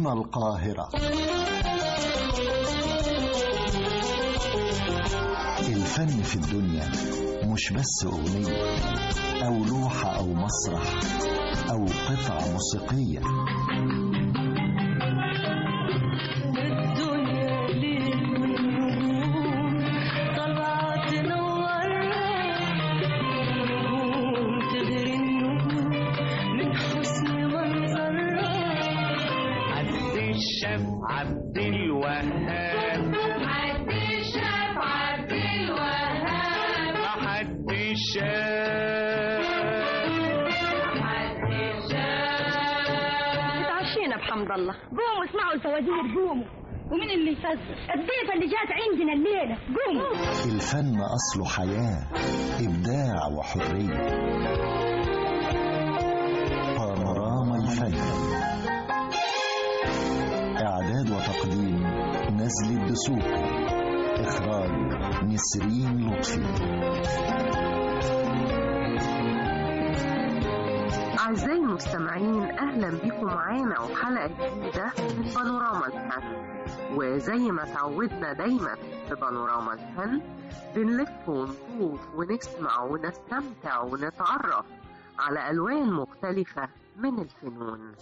هنا القاهرة الفن في الدنيا مش بس أغنية أو لوحة أو مسرح أو قطعة موسيقية الدنيا ليل ونجوم طلعت تنورنا نجوم تغري النجوم من حسن منظرها عبد الشاف عبد الوهاب عبد الشاف عبد الوهاب حد الشاف عبد الشاف اتعشينا بحمد الله قوموا اسمعوا الفوازير قوموا ومين اللي يفزر الضيفة اللي جات عندنا الليلة قوموا الفن أصله حياة إبداع وحرية بانوراما الفن إعداد وتقديم نزل الدسوقي إخراج نسرين لطفي أعزائي المستمعين أهلا بكم معانا وحلقة جديدة من بانوراما الفن وزي ما تعودنا دايما في بانوراما الفن بنلف ونطوف ونسمع ونستمتع ونتعرف على ألوان مختلفة من الفنون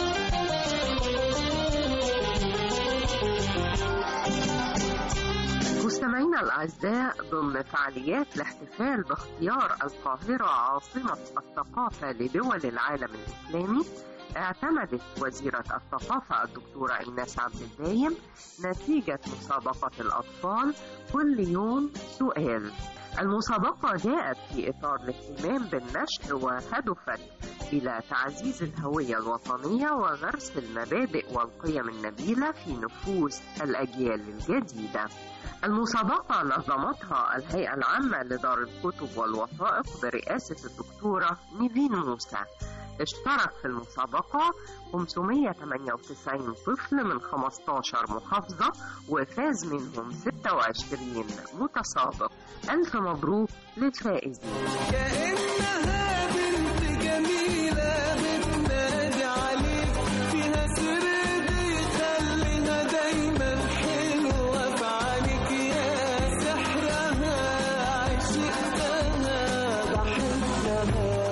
مستمعينا الأعزاء ضمن فعاليات الاحتفال باختيار القاهرة عاصمة الثقافة لدول العالم الإسلامي اعتمدت وزيرة الثقافة الدكتورة إيناس عبد الدايم نتيجة مسابقة الأطفال كل يوم سؤال المسابقة جاءت في إطار الاهتمام بالنشر وهدفت إلى تعزيز الهوية الوطنية وغرس المبادئ والقيم النبيلة في نفوس الأجيال الجديدة المسابقة نظمتها الهيئة العامة لدار الكتب والوثائق برئاسة الدكتورة نيفين موسى اشترك في المسابقة 598 طفل من 15 محافظة وفاز منهم 26 متسابق ألف مبروك للفائزين كأنها بنت جميلة بتنادي عليك فيها سر بيخليها دايما حلوة في عينيك يا سحرها عشقتها بحبها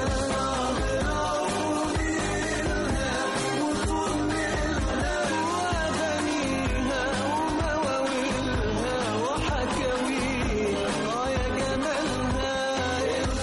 وحكاويها يا جمالها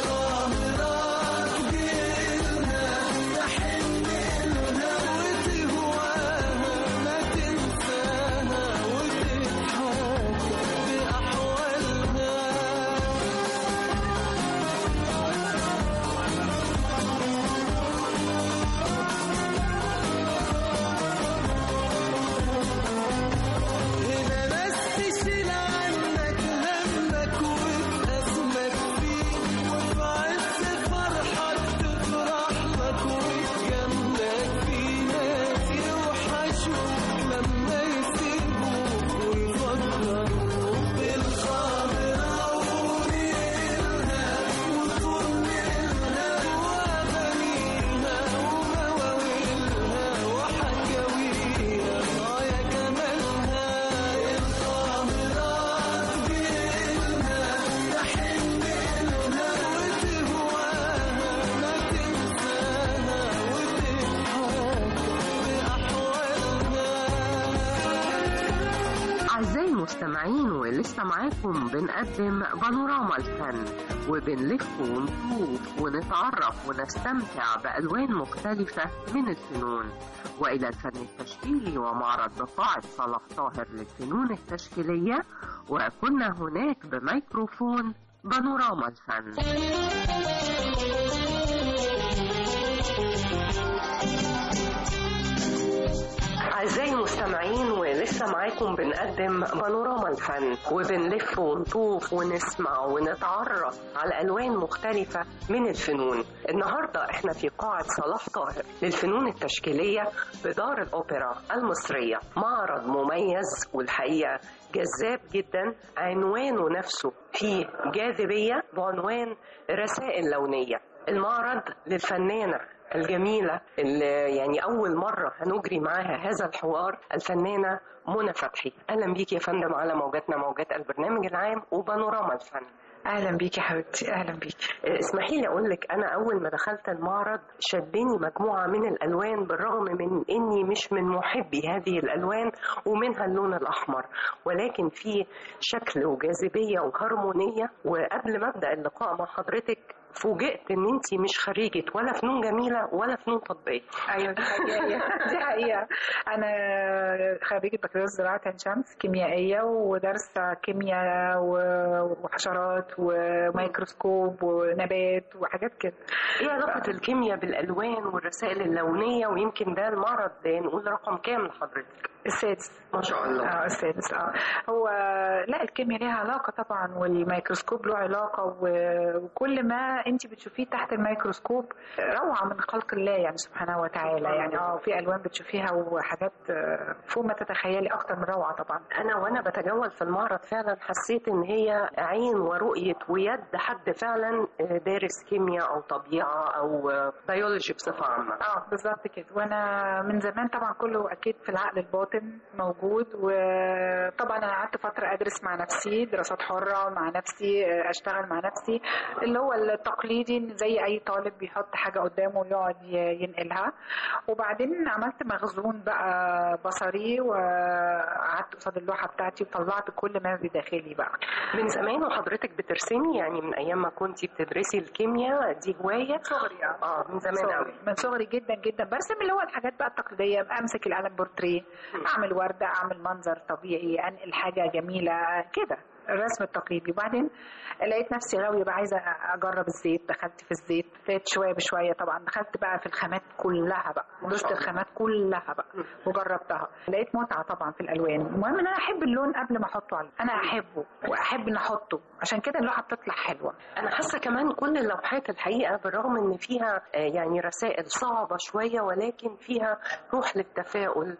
هنا ناس تشيل عنك همك وتأزمك فيه وفي عز فرحك تفرح لك وتجاملك فيه ناس يوحشوك لما يسيبوك ويفكروا بالخضرا ونيلها وطولها وأغانيها ومواويلها وحكاويها آه يا جمالها القاهرة تجيلها تحن لها وتهواها ما تنساها وتضحك بأحوالها أعزائي المستمعين ولسه معاكم بنقدم بانوراما الفن وبنلف ونطوف ونتعرف ونستمتع بألوان مختلفة من الفنون وإلى الفن التشكيلي ومعرض بقاعة صلاح طاهر للفنون التشكيلية وكنا هناك بميكروفون بانوراما الفن أعزائي المستمعين ولسه معاكم بنقدم بانوراما الفن وبنلف ونطوف ونسمع ونتعرف على ألوان مختلفة من الفنون النهاردة احنا في قاعة صلاح طاهر للفنون التشكيلية بدار الأوبرا المصرية معرض مميز والحقيقة جذاب جدا عنوانه نفسه فيه جاذبية بعنوان رسائل لونية المعرض للفنانة الجميلة اللي يعني أول مرة هنجري معاها هذا الحوار الفنانة منى فتحي أهلا بيك يا فندم على موجاتنا موجات البرنامج العام وبانوراما الفن اهلا بيكي يا حبيبتي اهلا بيكي اسمحي لي اقول لك انا اول ما دخلت المعرض شدني مجموعه من الالوان بالرغم من اني مش من محبي هذه الالوان ومنها اللون الاحمر ولكن في شكل وجاذبيه وهارمونيه وقبل ما ابدا اللقاء مع حضرتك فوجئت ان انت مش خريجه ولا فنون جميله ولا فنون تطبيقيه ايوه دي حقيقة دي حقيقة انا خريجة بكالوريوس زراعة عين شمس كيميائية ودارسة كيمياء و- وحشرات وميكروسكوب ونبات وحاجات كده ايه علاقه الكيمياء بالالوان والرسائل اللونيه ويمكن ده المعرض نقول رقم كام لحضرتك السادس ما شاء الله اه السادس اه هو لا الكيمياء ليها علاقة طبعا والميكروسكوب له علاقة و- وكل ما انت بتشوفيه تحت الميكروسكوب روعة من خلق الله يعني سبحانه وتعالى يعني اه في الوان بتشوفيها وحاجات آه، فوق ما تتخيلي اكتر من روعة طبعا انا وانا بتجول في المعرض فعلا حسيت ان هي عين ورؤيه ويد حد فعلا دارس كيمياء او طبيعه او بيولوجي بصفه عامه اه بالظبط كده وانا من زمان طبعا كله اكيد في العقل الباطن موجود وطبعا انا قعدت فتره ادرس مع نفسي دراسات حره مع نفسي آه، اشتغل مع نفسي اللي هو التقليدي إن زي اي طالب بيحط حاجه قدامه ويقعد ي- ينقلها وبعدين عملت مخزون بقى بصري وقعدت قصاد اللوحه بتاعتي وطلعت كل ما بداخلي بقى من زمان وحضرتك بترسمي يعني من ايام ما كنتي بتدرسي الكيمياء دي هوايه صغري اه من زمان قوي صغري من صغري جدا جدا برسم اللي هو الحاجات بقى التقليديه امسك القلم بورتريه اعمل ورده اعمل منظر طبيعي انقل حاجه جميله كده الرسم التقليدي وبعدين لقيت نفسي غاويه بقى عايزه اجرب الزيت دخلت في الزيت ابتديت شويه بشويه طبعا دخلت بقى في الخامات كلها بقى دوست الخامات كلها بقى وجربتها لقيت متعه طبعا في الالوان المهم ان انا احب اللون قبل ما احطه على انا احبه واحب ان احطه عشان كده اللوحه بتطلع حلوه انا حاسه كمان كل اللوحات الحقيقه بالرغم ان فيها آه، يعني رسائل صعبه شويه ولكن فيها روح للتفاؤل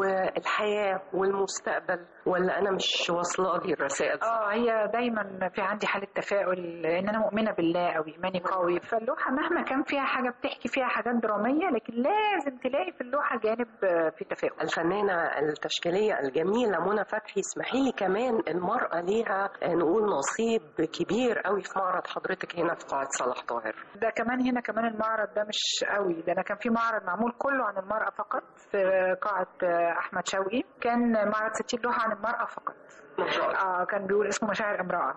والحياه والمستقبل ولا انا مش واصله لي الرسائل اه هي دايما في عندي حاله تفاؤل لان انا مؤمنه بالله قوي ايماني قوي فاللوحه مهما كان فيها حاجه بتحكي فيها حاجات دراميه لكن لازم تلاقي في اللوحه جانب آه، في تفاؤل الفنانة التشكيلية الجميلة منى فتحي اسمحي لي كمان المرأة ليها آه، نقول نصيب كبير قوي في معرض حضرتك هنا في قاعة صلاح طاهر ده كمان هنا كمان المعرض ده مش قوي ده انا كان في معرض معمول كله عن المراه فقط في قاعه آه، احمد شوقي كان معرض 60 لوحه عن المراه فقط ما شاء الله اه كان بيقول اسمه مشاعر امراه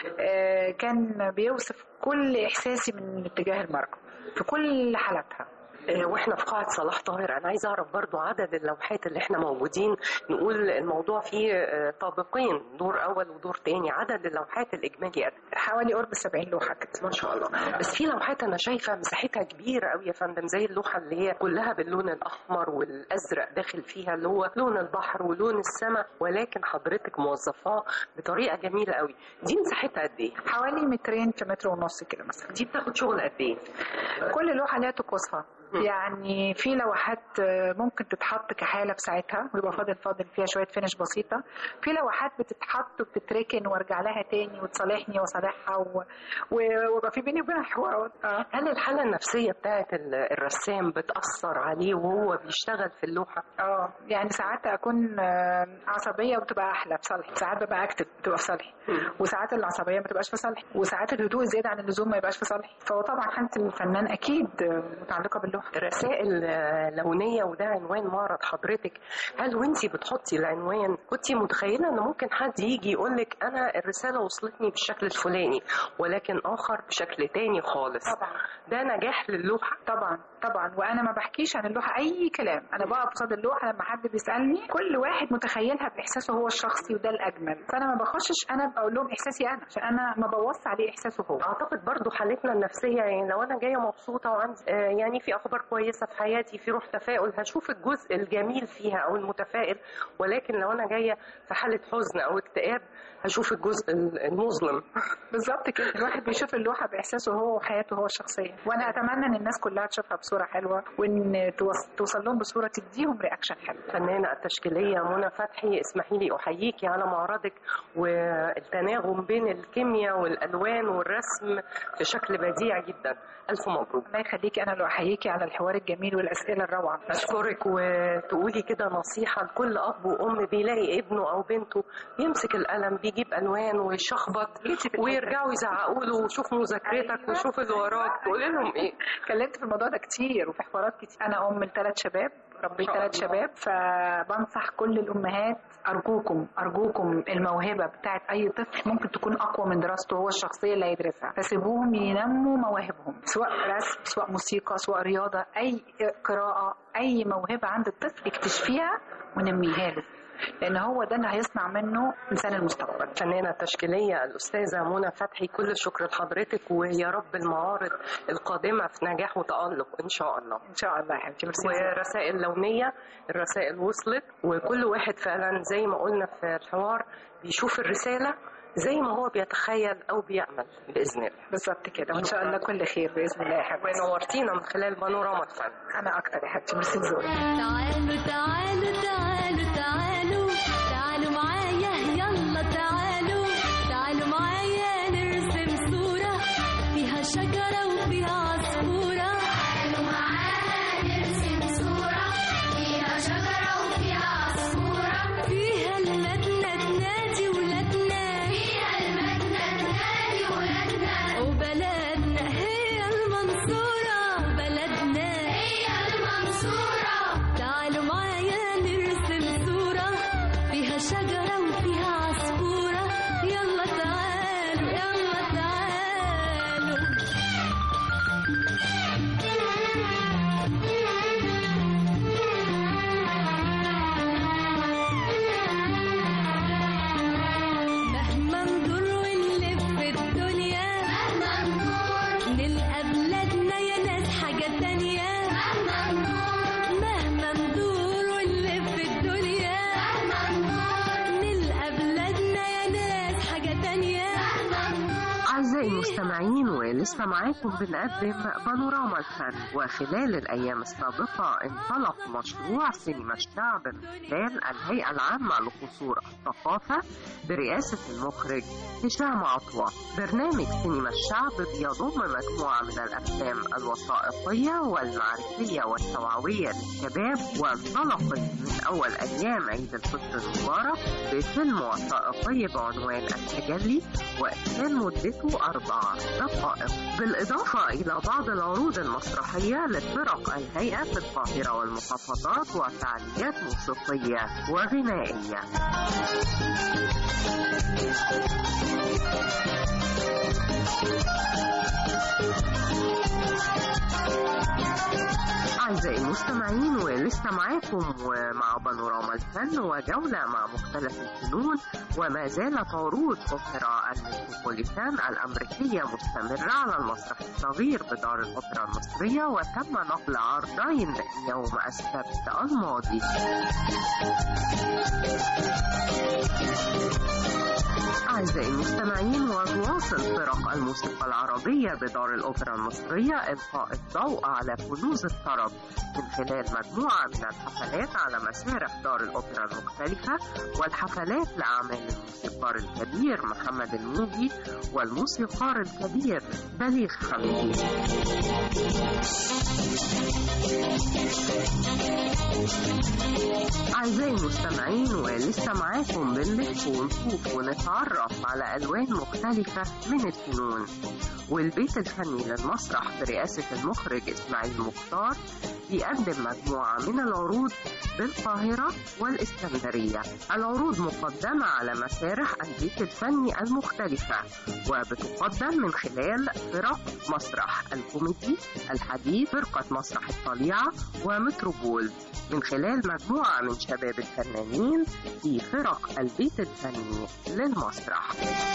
آه كان بيوصف كل احساسي من اتجاه المراه في كل حالاتها آه، واحنا في قاعة صلاح طاهر انا عايزة اعرف برضو عدد اللوحات اللي احنا موجودين نقول الموضوع فيه آه، طابقين دور اول ودور تاني عدد اللوحات الاجمالي قد إيه؟ حوالي قرب 70 لوحه كده ما شاء الله بس في لوحات انا شايفه مساحتها كبيره قوي يا فندم زي اللوحه اللي هي كلها باللون الاحمر والازرق داخل فيها اللي هو لون البحر ولون السماء ولكن حضرتك موظفاه بطريقه جميله قوي دي مساحتها قد ايه حوالي مترين في متر ونص كده مثلا دي بتاخد شغل قد ايه كل لوحه ليها طقوسها يعني في لوحات آه، ممكن تتحط كحاله بساعتها ويبقى فاضل فاضل فيها شويه فينش بسيطه في لوحات بتتحط وبتتركن وارجع لها تاني وتصالحني واصالحها و- و- ويبقى في بيني وبينها حوارات اه هل الحاله النفسيه بتاعت ال- الرسام بتاثر عليه وهو بيشتغل في اللوحه اه يعني ساعات اكون آه، عصبيه وبتبقى احلى في صالحي ساعات ببقى اكتب بتبقى في صالحي وساعات العصبيه ما تبقاش في صالحي وساعات الهدوء زياده عن اللزوم ما يبقاش في صالحي فهو طبعا حاله الفنان اكيد آه، متعلقه باللوحه رسائل آه، لونيه وده عنوان معرض حضرتك هل وانتي بتحطي العنوان كنتي متخيله ان ممكن حد يجي يقول لك انا الرساله وصلتني بالشكل الفلاني ولكن اخر بشكل تاني خالص طبعا ده نجاح للوحه طبعا طبعا وانا ما بحكيش عن اللوحه اي كلام انا بقف قصاد اللوحه لما حد بيسالني كل واحد متخيلها باحساسه هو الشخصي وده الاجمل فانا ما بخشش انا اقول لهم احساسي انا عشان انا ما بوص عليه احساسه هو اعتقد برضو حالتنا النفسيه يعني لو انا جايه مبسوطه وعندي آه، يعني في اخبار كويسه في حياتي في روح تفاؤل هشوف الجزء الجميل فيها او المتفائل ولكن لو انا جايه في حاله حزن او اكتئاب هشوف الجزء المظلم بالظبط كده الواحد بيشوف اللوحه باحساسه هو وحياته هو الشخصيه وانا اتمنى ان الناس كلها تشوفها بصوره بصوره حلوه وان توص- توصل لهم بصوره تديهم رياكشن حلو الفنانة التشكيلية منى فتحي اسمحي لي أحييكي على معرضك والتناغم بين الكيمياء والألوان والرسم في شكل بديع جدا ألف مبروك الله يخليكي انا اللي احييكي على الحوار الجميل والاسئله الروعه أشكرك وتقولي كده نصيحة لكل أب وأم بيلاقي ابنه أو بنته بيمسك القلم بيجيب ألوان ويشخبط ويرجعوا يزعقوا له وشوف مذاكرتك وشوف اللي وراك تقولي لهم إيه اتكلمت في الموضوع ده كتير وفي حوارات كتير انا ام لثلاث شباب ربيت شاء ثلاث الله. شباب فبنصح كل الامهات ارجوكم ارجوكم الموهبه بتاعت اي طفل ممكن تكون اقوى من دراسته هو الشخصيه اللي هيدرسها فسيبوهم ينموا مواهبهم سواء رسم سواء موسيقى سواء رياضه اي قراءه اي موهبه عند الطفل اكتشفيها ونميها له لان هو ده اللي هيصنع منه انسان المستقبل الفنانة التشكيلية الأستاذة منى فتحي كل الشكر لحضرتك ويا رب المعارض القادمة في نجاح وتألق إن شاء الله ان شاء الله يا حبيبتي ميرسي ورسائل لونية الرسائل وصلت وكل واحد فعلا زي ما قلنا في الحوار بيشوف الرسالة زي ما هو بيتخيل أو بيأمل بإذن الله بالظبط كده وان شاء الله كل خير باذن الله يا حبيبتي ونورتينا من خلال بانوراما الفن انا اكتر يا حبيبتي ميرسي لذوقك تعالوا تعالوا تعالوا تعالوا تعالوا معايا يلا تعالوا تعالوا معايا نرسم صورة فيها شجرة وفيها عصفورة تعالوا معايا نرسم صورة فيها شجرة وفيها عصفورة فيها المدنة تنادي ولادنا فيها المدنة تنادي ولادنا وبلدنا هي المنصورة بلدنا هي المنصورة تعالوا معايا نرسم صورة فيها شجرة وفيها عصفورة يلا تعالوا يلا تعالوا مهما ندور ونلف في الدنيا مهما ندور نلقى بلادنا يا ناس حاجة تانية مهما ندور مهما ندور ونلف في الدنيا مهما ندور نلقى بلادنا يا ناس حاجة تانية مهما ندور أعزائي المستمعين ولسه معاكم بنقدم بانوراما الفن وخلال الأيام السابقة انطلق مشروع سينما الشعب من خلال الهيئة العامة لقصور الثقافة برئاسة المخرج هشام عطوة برنامج سينما الشعب بيضم مجموعة من الأفلام الوثائقية والمعرفية والتوعوية للشباب وانطلقت من أول أيام عيد الفطر المبارك بفيلم وثائقي بعنوان التجلي وكان مدته أربع دقائق بالإضافة إلى بعض العروض المسرحية لفرق الهيئة في القاهرة والمحافظات وفعاليات موسيقية وغنائية أعزائي المستمعين ولسه معاكم ومع بانوراما الفن وجولة مع مختلف الفنون وما زالت عروض أوبرا المتروبوليتان الأمريكية مستمرة على المسرح الصغير بدار الأوبرا المصرية وتم نقل عرضين يوم السبت الماضي أعزائي المستمعين وتواصل فرق الموسيقى العربية بدار الأوبرا المصرية إلقاء الضوء على كنوز الطرب من خلال مجموعة من الحفلات على مسارح دار الأوبرا المختلفة والحفلات لأعمال الموسيقار الكبير محمد الموجي والموسيقار الكبير بليغ حمدي أعزائي المستمعين ولسه معاكم بنلف ونشوف ونتعرف على ألوان مختلفة من الفنون والبيت الفني للمسرح برئاسة المخرج إسماعيل مختار بيقدم مجموعة من العروض بالقاهرة والإسكندرية العروض مقدمة على مسارح البيت الفني المختلفة وبتقدم من خلال فرق مسرح الكوميدي الحديث فرقة مسرح الطليعة ومتروبول من خلال مجموعة من شباب الفنانين في فرق البيت الفني للمسرح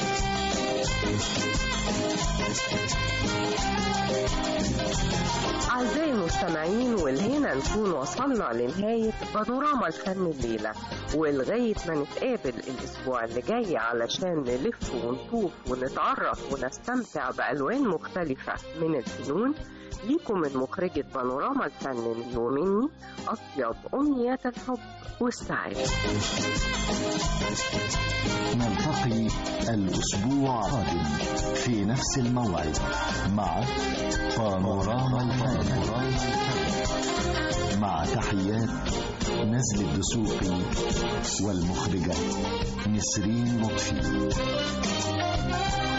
أعزائي المستمعين والهنا نكون وصلنا لنهاية بانوراما الفن الليلة ولغاية ما نتقابل الأسبوع اللي جاي علشان نلف ونطوف ونتعرف ونستمتع بألوان مختلفة من الفنون ليكم من مخرجة بانوراما الفن ومني أطيب أمنيات الحب والسعادة نلتقي الأسبوع القادم في نفس الموعد مع بانوراما الفن مع تحيات نزل الدسوقي والمخرجة نسرين لطفي